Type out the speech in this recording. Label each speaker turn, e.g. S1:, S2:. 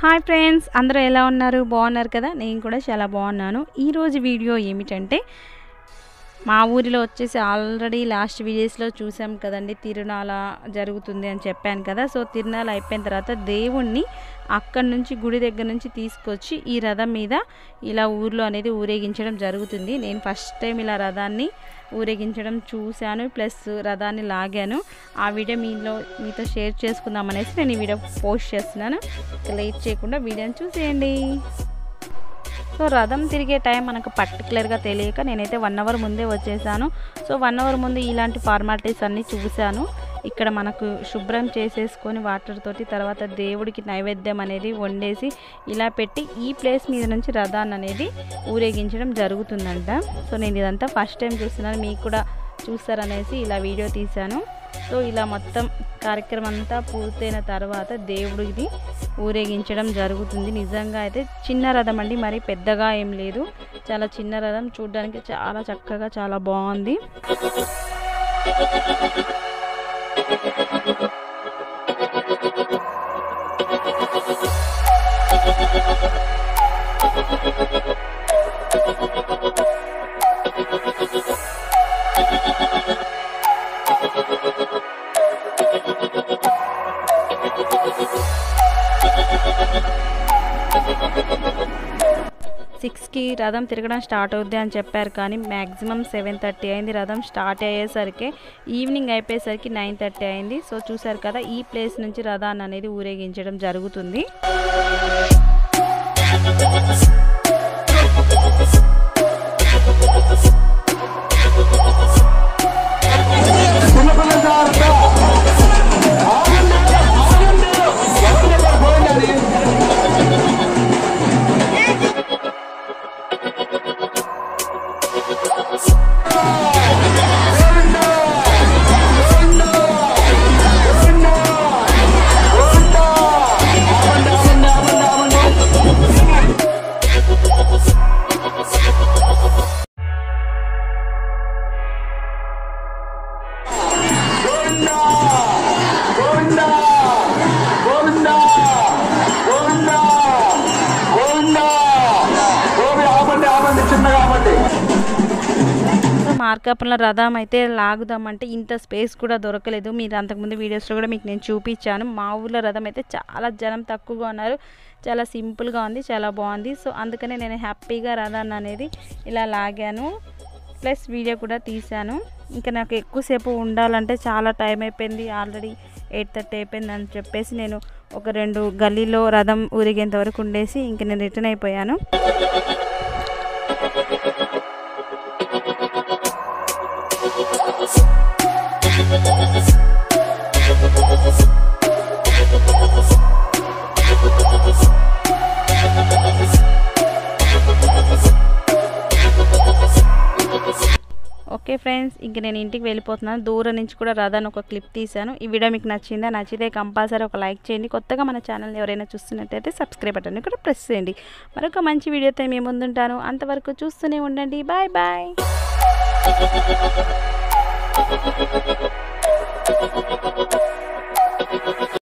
S1: Hi friends అందరూ ఎలా ఉన్నారు బాగున్నారు కదా నేను కూడా చాలా బాగున్నాను ఈరోజు వీడియో ఏమిటంటే మా ఊరిలో వచ్చేసి ఆల్రెడీ లాస్ట్ వీడియోస్లో చూసాం కదండి తిరునాళ జరుగుతుంది అని చెప్పాను కదా సో తిరునాళ అయిపోయిన తర్వాత దేవుణ్ణి అక్కడి నుంచి గుడి దగ్గర నుంచి తీసుకొచ్చి ఈ రథం మీద ఇలా ఊర్లో అనేది ఊరేగించడం జరుగుతుంది నేను ఫస్ట్ టైం ఇలా రథాన్ని ఊరేగించడం చూశాను ప్లస్ రథాన్ని లాగాను ఆ వీడియో మీలో మీతో షేర్ చేసుకుందాం అనేసి నేను ఈ వీడియో పోస్ట్ చేస్తున్నాను లేట్ చేయకుండా వీడియోని చూసేయండి సో రథం తిరిగే టైం మనకు పర్టికులర్గా తెలియక నేనైతే వన్ అవర్ ముందే వచ్చేసాను సో వన్ అవర్ ముందు ఇలాంటి ఫార్మాలిటీస్ అన్నీ చూశాను ఇక్కడ మనకు శుభ్రం చేసేసుకొని వాటర్ తోటి తర్వాత దేవుడికి నైవేద్యం అనేది వండేసి ఇలా పెట్టి ఈ ప్లేస్ మీద నుంచి రథాన్ని అనేది ఊరేగించడం జరుగుతుందంట సో నేను ఇదంతా ఫస్ట్ టైం చూస్తున్నాను మీకు కూడా చూస్తారనేసి ఇలా వీడియో తీశాను సో ఇలా మొత్తం కార్యక్రమం అంతా పూర్తయిన తర్వాత దేవుడిని ఊరేగించడం జరుగుతుంది నిజంగా అయితే చిన్న రథం అండి మరి పెద్దగా ఏం లేదు చాలా చిన్న రథం చూడడానికి చాలా చక్కగా చాలా బాగుంది సిక్స్కి రథం తిరగడం స్టార్ట్ అవుద్ది అని చెప్పారు కానీ మ్యాక్సిమం సెవెన్ థర్టీ అయింది రథం స్టార్ట్ అయ్యేసరికి ఈవినింగ్ అయిపోయేసరికి నైన్ థర్టీ అయింది సో చూసారు కదా ఈ ప్లేస్ నుంచి రథాన్ని అనేది ఊరేగించడం జరుగుతుంది
S2: చిన్నపిల్లల జాగ్రత్త ఆగండి ఆగండి ఎవరు చెప్పారు పోయింది అది గోవిందా! గోవిందా! గోవిందా! గోవిందా! ఆగండి, ఆగండి, ఆగండి, ఆగండి. గోవిందా గోవిందా గోవిందా గోవిందా గోవిందా గోవి ఆపండి ఆపండి చిన్నగా ఆపండి
S1: సో మార్కాపురంలో రథం అయితే లాగుదామంటే ఇంత స్పేస్ కూడా దొరకలేదు మీరు అంతకుముందు వీడియోస్లో కూడా మీకు నేను చూపించాను మా ఊర్లో రథం అయితే చాలా జనం తక్కువగా ఉన్నారు చాలా సింపుల్గా ఉంది చాలా బాగుంది సో అందుకనే నేను హ్యాపీగా రథాన్ని అనేది ఇలా లాగాను ప్లస్ వీడియో కూడా తీశాను ఇంకా నాకు ఎక్కువసేపు ఉండాలంటే చాలా టైం అయిపోయింది ఆల్రెడీ ఎయిట్ థర్టీ అయిపోయింది అని చెప్పేసి నేను ఒక రెండు గల్లీలో రథం ఊరిగేంత వరకు ఉండేసి ఇంక నేను రిటర్న్ అయిపోయాను ఓకే ఫ్రెండ్స్ ఇంక నేను ఇంటికి వెళ్ళిపోతున్నాను దూరం నుంచి కూడా రథాన్ని ఒక క్లిప్ తీశాను ఈ వీడియో మీకు నచ్చిందా నచ్చితే కంపల్సరీ ఒక లైక్ చేయండి కొత్తగా మన ఛానల్ని ఎవరైనా చూస్తున్నట్టయితే సబ్స్క్రైబ్ బటన్ కూడా ప్రెస్ చేయండి మరొక మంచి వీడియోతో మేము ముందుంటాను అంతవరకు చూస్తూనే ఉండండి బాయ్ బాయ్